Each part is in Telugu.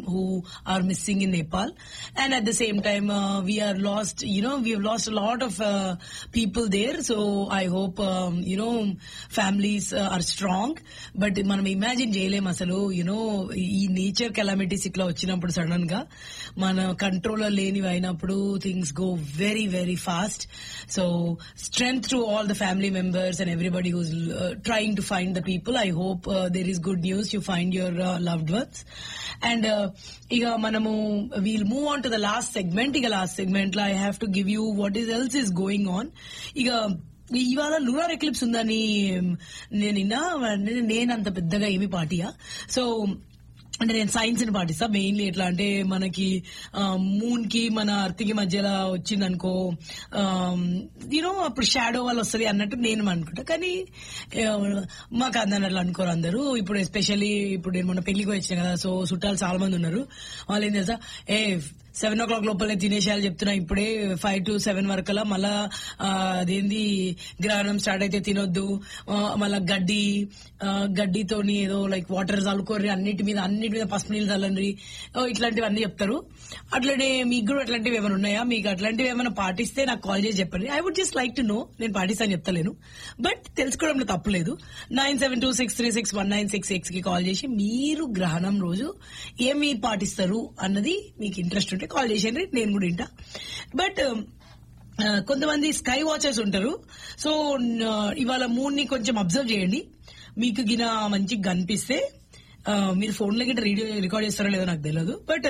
who are missing in Nepal. And at the same time, uh, we are lost, you know, we have lost a lot of uh, people there. So I hope, um, you know, families uh, are strong. But మనం ఇమాజిన్ చేయలేం అసలు యునో ఈ నేచర్ కెలామిటీస్ ఇట్లా వచ్చినప్పుడు సడన్ గా మన కంట్రోల్ లేనివి అయినప్పుడు things go very very fast so strength to all the family members and everybody who's trying to find the people I hope there is good news you find your loved ones and ఇక మనము we'll move on to the last segment ఇక లాస్ట్ సెగ్మెంట్ లో I have to give you what is else is going on ఇక ఇవాళ లూనార్ ఎక్లిప్స్ ఉందని నేను నిన్న నేను అంత పెద్దగా ఏమి పాటియా సో అంటే నేను సైన్స్ ని పాటిస్తా మెయిన్లీ ఎట్లా అంటే మనకి మూన్ కి మన అర్త్ కి మధ్యలో వచ్చిందనుకో యూనో అప్పుడు షాడో వాళ్ళు వస్తుంది అన్నట్టు నేను అనుకుంటా కానీ ఆ, మాకు అందరు అట్లా అనుకోరు అందరూ ఇప్పుడు ఎస్పెషల్లీ ఇప్పుడు నేను మొన్న పెళ్లికి వచ్చిన కదా సో చుట్టాలు చాలా మంది ఉన్నారు వాళ్ళు ఏం తెలుసా ఏ సెవెన్ ఓ క్లాక్ లోపలే తినేసేయాలి చెప్తున్నా ఇప్పుడే ఫైవ్ టు సెవెన్ వరకలా మళ్ళా ఆ, అదేంది గ్రహణం స్టార్ట్ అయితే తినొద్దు ఆ, మళ్ళా గడ్డి ఆ, గడ్డితోని ఏదో లైక్ వాటర్ చల్లుకోర్రి అన్నిటి మీద అన్నిటి మీద పసుపు నీళ్ళు చల్లండి ఓ, ఇట్లాంటివన్నీ చెప్తారు అట్లనే మీకు కూడా అట్లాంటివి ఏమైనా ఉన్నాయా మీకు అట్లాంటివి ఏమైనా పాటిస్తే నాకు కాల్ చేసి చెప్పండి I would just like to know నేను పాటిస్తాను చెప్తలేను బట్ తెలుసుకోవడంలో తప్పులేదు nine seven two six three six one nine six six కి కాల్ చేసి మీరు గ్రహణం రోజు ఏం మీరు పాటిస్తారు అన్నది మీకు ఇంట్రెస్ట్ ఉంటే కాల్ చేసేయండి నేను కూడా వింటా బట్ ఆ, కొంతమంది స్కై వాచర్స్ ఉంటారు సో న- ఇవాళ మూన్ ని కొంచెం అబ్జర్వ్ చేయండి మీకు గిన మంచిగా కనిపిస్తే ఆ, మీరు ఫోన్ లో గిట్ట రీడియో రికార్డ్ చేస్తారో లేదో నాకు తెలియదు బట్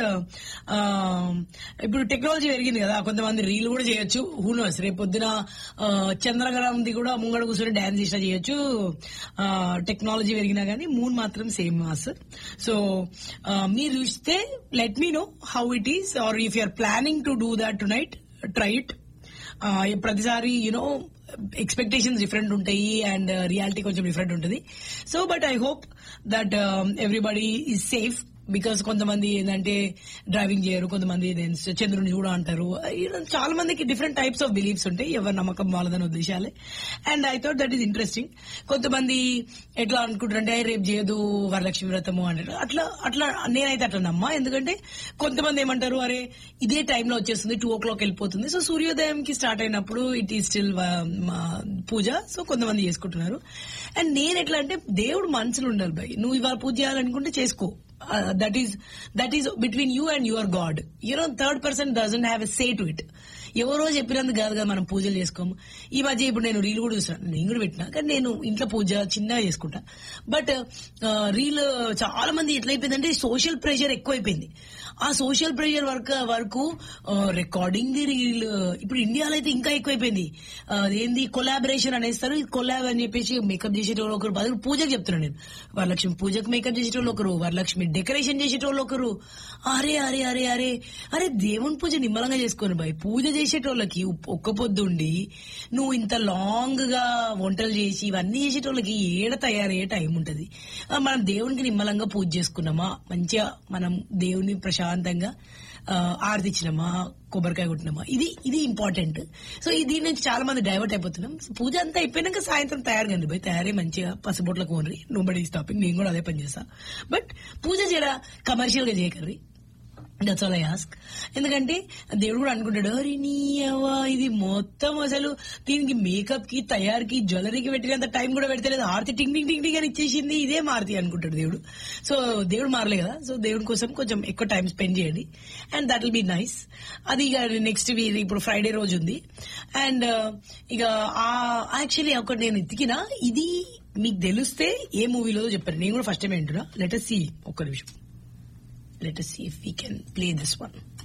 ఇప్పుడు టెక్నాలజీ పెరిగింది కదా కొంతమంది రీల్ కూడా చేయొచ్చు హూనోస్ రేపు పొద్దున చంద్రగ్రహంది కూడా ముంగడ కూర్చొని డాన్స్ చేసినా చేయొచ్చు టెక్నాలజీ పెరిగినా కానీ మూన్ మాత్రం సేమ్ మాస్ సో మీరు చూస్తే let me know how it is or if you're planning to do that tonight try it ప్రతిసారి యూనో ఎక్స్పెక్టేషన్స్ డిఫరెంట్ ఉంటాయి అండ్ రియాలిటీ కొంచెం డిఫరెంట్ ఉంటుంది so but I hope that everybody is safe because కొంతమంది ఏంటంటే డ్రైవింగ్ చేయరు కొంతమంది నేను చంద్రుని చూడ అంటారు ఇలా చాలా మందికి డిఫరెంట్ టైప్స్ ఆఫ్ బిలీఫ్స్ ఉంటాయి ఎవరి నమ్మకం వాళ్ళదని ఉద్దేశాలే and I thought that is interesting కొంతమంది ఎట్లా అనుకుంటారంటే "అయ్, రేపు చేయదు వరలక్ష్మి వ్రతము అంటారు అట్లా అట్లా నేనైతే అట్లా నమ్మా ఎందుకంటే కొంతమంది ఏమంటారు అరే ఇదే టైంలో వచ్చేస్తుంది టూ ఓ క్లాక్ వెళ్ళిపోతుంది సో సూర్యోదయంకి స్టార్ట్ అయినప్పుడు it is still puja so కొంతమంది చేసుకుంటున్నారు అండ్ నేను ఎట్లా అంటే దేవుడు మనసులో ఉండాలి భయ్ నువ్వు ఇవాళ పూజ చేయాలనుకుంటే చేసుకో that is that is between you and your God you know third person doesn't have a say to it ఎవరో చెప్పినందుకు కాదు కదా మనం పూజలు చేసుకోము ఈ మధ్య ఇప్పుడు నేను రీల్ కూడా చూసాను నేను కూడా పెట్టినా కానీ నేను ఇంట్లో పూజ చిన్నగా చేసుకుంటా బట్ రీల్ చాలా మంది ఎట్లయిపోయిందంటే సోషల్ ప్రెషర్ ఎక్కువైపోయింది ఆ సోషల్ ప్రెషర్ వర్క్ వరకు రికార్డింగ్ ది రీల్ ఇప్పుడు ఇండియాలో అయితే ఇంకా ఎక్కువైపోయింది ఆ, అదేంది కొలాబరేషన్ అనేస్తారు కొలాబ్ అని చెప్పేసి మేకప్ చేసేటోళ్ళు ఒకరు బదులు పూజకు చెప్తున్నాను నేను వరలక్ష్మి పూజకు మేకప్ చేసేటోళ్ళు ఒకరు వరలక్ష్మి డెకరేషన్ చేసేటోళ్ళు ఒకరు అరే అరే అరే అరే అరే దేవుని పూజ నిమ్మలంగా చేసుకోను బాయ్ పూజ చేసేటోళ్ళకి ఉప్- ఒక్క పొద్దుండి నువ్వు ఇంత లాంగ్ గా వంటలు చేసి ఇవన్నీ చేసేటోళ్ళకి ఏడ తయారయ్యే టైం ఉంటది ఆ, మనం దేవునికి నిమ్మలంగా పూజ చేసుకున్నామా మంచిగా మనం దేవుని ప్రశాంతంగా ఆ, ఆరతిచ్చినామా కొబ్బరికాయ కొట్టినామా ఇది ఇది ఇంపార్టెంట్ సో ఈ దీని నుంచి చాలా మంది డైవర్ట్ అయిపోతున్నాం సో పూజ అంతా అయిపోయినాక సాయంత్రం తయారు కండి పోయి తయారీ మంచిగా పసుబొట్లకు కొనరి నోబడి స్టాపింగ్ నేను కూడా అదే పని చేస్తా బట్ పూజ చేయరా కమర్షియల్ గా చేయకర్రి దట్స్ ఆల్ ఐ ఆస్క్ ఎందుకంటే దేవుడు కూడా అనుకుంటాడు అరే నీ అవ్వ ఇది మొత్తం అసలు దీనికి మేకప్ కి తయారీకి జ్యువెలరీకి పెట్టినంత టైం కూడా పెడతలేదు ఆర్తి టింగ్ టింగ్ టింగ్ టింగ్ అని ఇచ్చేసింది ఇదే మారుతి అనుకుంటాడు దేవుడు సో దేవుడు మారలే కదా సో దేవుడి కోసం కొంచెం ఎక్కువ టైం స్పెండ్ చేయండి and that will be nice అది ఇక నెక్స్ట్ వీక్ ఇప్పుడు ఫ్రైడే రోజు ఉంది అండ్ ఇక యాక్చువల్లీ ఒకటి నేను ఎతికిన ఇది మీకు తెలిస్తే ఏ మూవీలో చెప్పారు నేను కూడా ఫస్ట్ టైం వింటున్నా లెటర్ సి ఒక్క నిమిషం let us see if we can play this one.